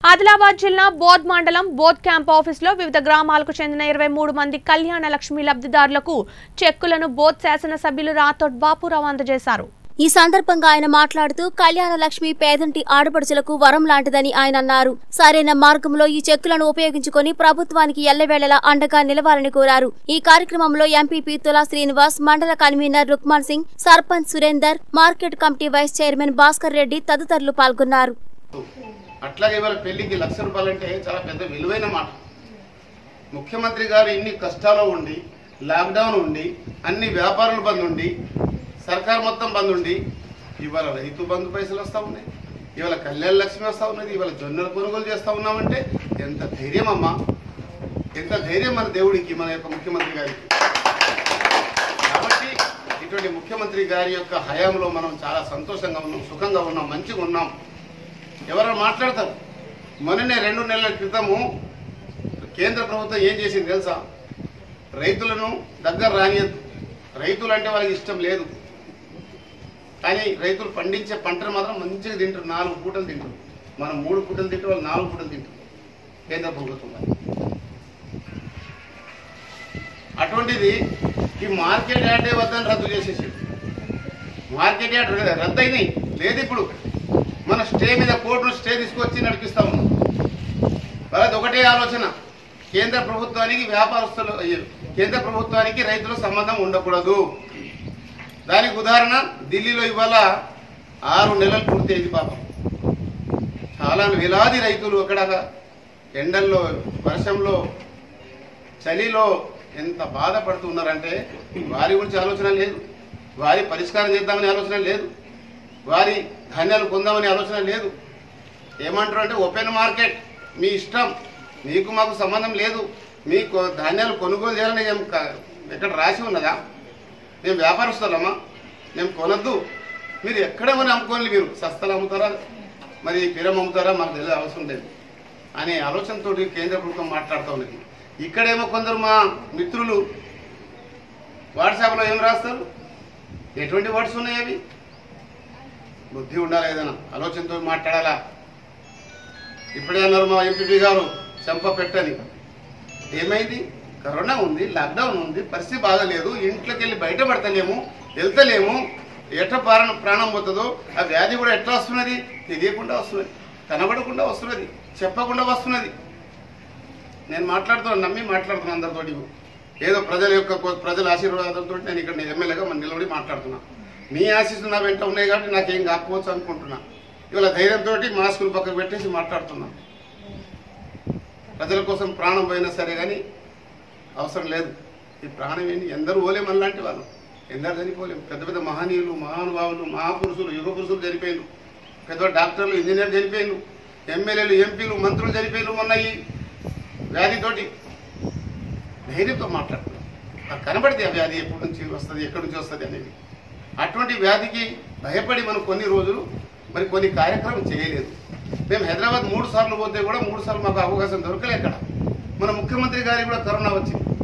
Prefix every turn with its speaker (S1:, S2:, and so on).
S1: ఆదిలాబాద్ జిల్లా బోధ్ మండలం బోధ్ క్యాంప్ ఆఫీసులో వివిధ గ్రామాలకు చెందిన ఇరవై మూడు మంది కళ్యాణ లక్ష్మి లబ్ధిదారులకు చెక్కులను బోధ్ శాసనసభ్యులు రాథోడ్ బాపురావు అందజేశారు
S2: ఈ సందర్భంగా ఆయన మాట్లాడుతూ కళ్యాణ లక్ష్మి పేదంటి ఆడపడుచులకు వరం లాంటిదని ఆయన అన్నారు సరైన మార్గంలో ఈ చెక్కులను ఉపయోగించుకొని ప్రభుత్వానికి ఎల్లవేళలా అండగా నిలవాలని కోరారు ఈ కార్యక్రమంలో ఎంపీపీ తులా శ్రీనివాస్ మండల convener Rukman Singh sarpanch Surender market committee vice chairman Bhaskar Reddy తదితరులు పాల్గొన్నారు
S3: అట్లాగే ఇవాళ పెళ్లికి లక్ష రూపాయలు అంటే చాలా పెద్ద విలువైన మాట ముఖ్యమంత్రి గారు ఇన్ని కష్టాల్లో ఉండి లాక్డౌన్ ఉండి అన్ని వ్యాపారాలు బంద్ ఉండి సర్కార్ మొత్తం బంద్ ఉండి ఇవాళ రైతు బంధు పైసలు వస్తూ ఉన్నాయి ఇవాళ కళ్యాణ లక్ష్మి వస్తూ ఉన్నది ఇవాళ జొన్నలు కొనుగోలు చేస్తూ ఉన్నామంటే ఎంత ధైర్యం అమ్మా ఎంత ధైర్యం మన దేవుడికి మన యొక్క ముఖ్యమంత్రి గారికి కాబట్టి ఇటువంటి ముఖ్యమంత్రి గారి యొక్క హయాంలో మనం చాలా సంతోషంగా ఉన్నాం సుఖంగా ఉన్నాం మంచిగా ఉన్నాం ఎవరైనా మాట్లాడతారు మొన్ననే రెండు నెలల క్రితము కేంద్ర ప్రభుత్వం ఏం చేసింది తెలుసా రైతులను దగ్గర రానియద్దు రైతులు అంటే వాళ్ళకి ఇష్టం లేదు కానీ రైతులు పండించే పంటను మాత్రం మంచిగా తింటారు నాలుగు పూటలు తింటారు మనం మూడు పూటలు తింటే వాళ్ళు నాలుగు పూటలు తింటారు కేంద్ర ప్రభుత్వం వాళ్ళు. అటువంటిది ఈ మార్కెట్ యార్డే వద్దని రద్దు చేసేసి మార్కెట్ యార్డ్ రద్దు అయినాయి లేదు ఇప్పుడు మన స్టే మీద కోర్టును స్టే తీసుకొచ్చి నడిపిస్తా ఉన్నాం వాళ్ళది ఒకటే ఆలోచన కేంద్ర ప్రభుత్వానికి వ్యాపారస్తులు కేంద్ర ప్రభుత్వానికి రైతుల సంబంధం ఉండకూడదు దానికి ఉదాహరణ ఢిల్లీలో ఇవాళ ఆరు నెలలు పూర్తయింది పాపం చాలా వేలాది రైతులు అక్కడ ఎండల్లో వర్షంలో చలిలో ఎంత బాధపడుతున్నారంటే వారి గురించి ఆలోచన లేదు వారి పరిష్కారం చేద్దామనే ఆలోచన లేదు వారి ధాన్యాలు కొందామనే ఆలోచన లేదు ఏమంటారు అంటే ఓపెన్ మార్కెట్ మీ ఇష్టం మీకు మాకు సంబంధం లేదు మీ కొ- ధాన్యాలు కొనుగోలు చేయాలని ఏం క- ఎక్కడ రాసి ఉన్నదా మేము వ్యాపారస్తులమ్మా మేము కొనద్దు మీరు ఎక్కడ కొని అమ్ముకోండి మీరు సస్తలు అమ్ముతారా మరి పిరం అమ్ముతారా మాకు తెలియదు అవసరం లేదు అనే ఆలోచనతో కేంద్ర ప్రభుత్వం మాట్లాడుతూ ఉన్నది ఇక్కడేమో కొందరు మా మిత్రులు వాట్సాప్లో ఏం రాస్తారు ఎటువంటి వర్డ్స్ ఉన్నాయి అవి బుద్ధి ఉండాలి ఏదైనా ఆలోచనతో మాట్లాడాలా ఇప్పుడే అన్నారు మా ఎంపీపీ గారు చెంప పెట్టని ఏమైంది కరోనా ఉంది లాక్డౌన్ ఉంది పరిస్థితి బాగలేదు ఇంట్లోకి వెళ్ళి బయటపడతలేము వెళ్తలేము ఎట్లా ప్రాణం ప్రాణం పోతుందో ఆ వ్యాధి కూడా ఎట్లా వస్తున్నది తెలియకుండా వస్తున్నది కనబడకుండా వస్తున్నది చెప్పకుండా వస్తున్నది నేను మాట్లాడుతున్నాను నమ్మి మాట్లాడుతున్నాను అందరితోటి ఏదో ప్రజల యొక్క కో- ప్రజల ఆశీర్వాదంతో నేను ఇక్కడ నేను ఎమ్మెల్యేగా మన నిలబడి మాట్లాడుతున్నా మీ ఆశీస్సులు నా వెంట ఉన్నాయి కాబట్టి నాకేం కాకపోవచ్చు అనుకుంటున్నా ఇవాళ ధైర్యంతో మాస్కులు పక్కకు పెట్టేసి మాట్లాడుతున్నా ప్రజల కోసం ప్రాణం పోయినా సరే కానీ అవసరం లేదు ఈ ప్రాణం ఏంటి ఎందరు పోలేం మనలాంటి వాళ్ళు ఎందరు చనిపోలేం పెద్ద పెద్ద మహనీయులు మహానుభావులు మహాపురుషులు యుగ పురుషులు చనిపోయారు పెద్ద డాక్టర్లు ఇంజనీర్లు చనిపోయారు ఎమ్మెల్యేలు ఎంపీలు మంత్రులు చనిపోయారు మొన్న ఈ వ్యాధితోటి ధైర్యంతో మాట్లాడుతున్నాం నాకు కనబడితే ఆ వ్యాధి ఎప్పటి నుంచి వస్తుంది ఎక్కడి నుంచి వస్తుంది అనేది అటువంటి వ్యాధికి భయపడి మనం కొన్ని రోజులు మరి కొన్ని కార్యక్రమం చేయలేదు మేము హైదరాబాద్ మూడు సార్లు పోతే కూడా మూడు సార్లు మాకు అవకాశం దొరకలే అక్కడ మన ముఖ్యమంత్రి గారికి కూడా కరోనా వచ్చింది